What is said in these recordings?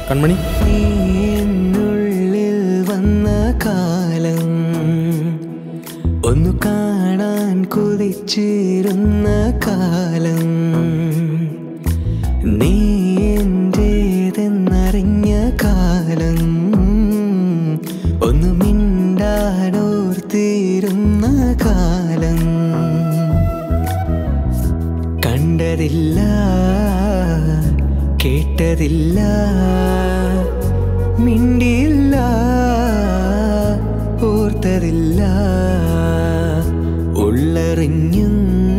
കൺമണി നീ എന്നുള്ളിൽ വന്ന കാലം ഒന്നു കാണാൻ കൊതിച്ചിരുന്ന കാലം നീ എന്റേതെന്നറിഞ്ഞ കാലം ഒന്ന് മിണ്ടാനോർത്തിരുന്ന കാലം കണ്ടതില്ല കേട്ടതില്ല മിണ്ടിയില്ല ഓർത്തതില്ല ഉള്ളറിഞ്ഞും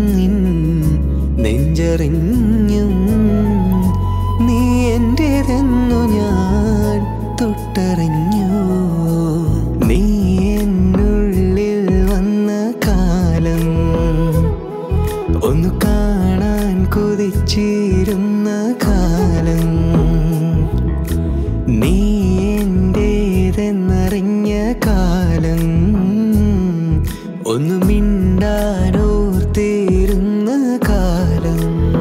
നെഞ്ചറിഞ്ഞും നീ എൻ്റെതെന്നു ഞാൻ തൊട്ടറിഞ്ഞു നീ എന്നുള്ളിൽ വന്ന കാലം ഒന്ന് കാണാൻ കൊതിച്ചിരുന്ന കാലം നീ എന്റേതെന്നറിഞ്ഞ കാലം ഒന്ന് മിണ്ടാനോർത്തിരുന്ന കാലം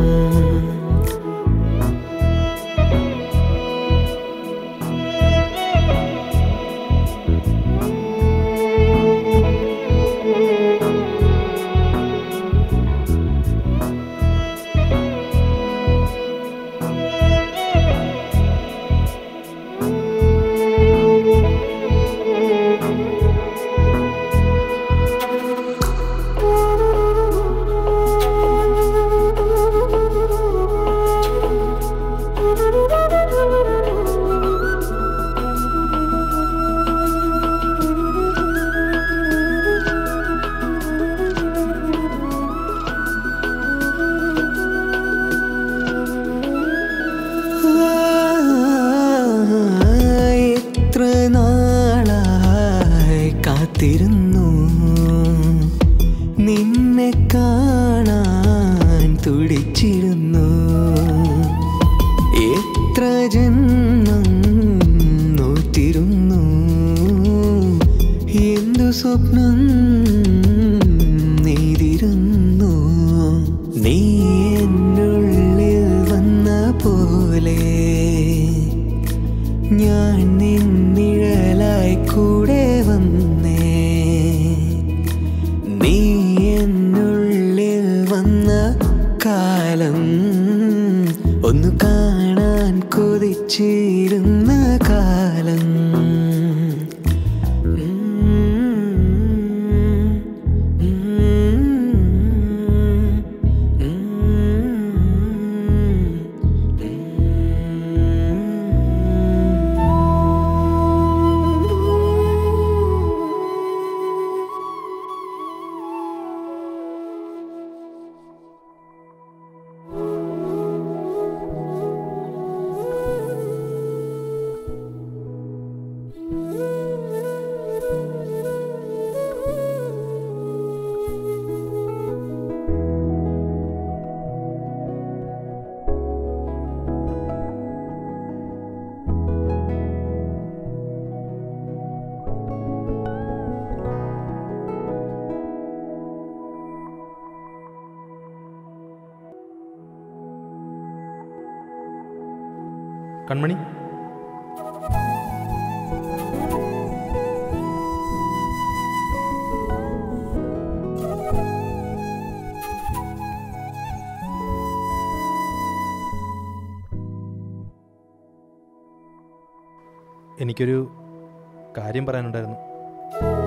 എത്ര നാളായി കാത്തിരുന്നു നിന്നെ കാണാൻ തുടിച്ചിരുന്നു എത്ര ജന്മം നോറ്റിരുന്നു എന്തു സ്വപ്നം നെയ്തിരുന്നു നീ എന്നുള്ളിൽ വന്ന പോലെ ഞാൻ നിന്നിഴലായി കൂടെ വന്നേ നീ എന്നുള്ളിൽ വന്ന കാലം ഒന്ന് കാണാൻ കൊതിച്ചിരുന്ന കാലം കൺമണി എനിക്കൊരു കാര്യം പറയാനുണ്ടായിരുന്നു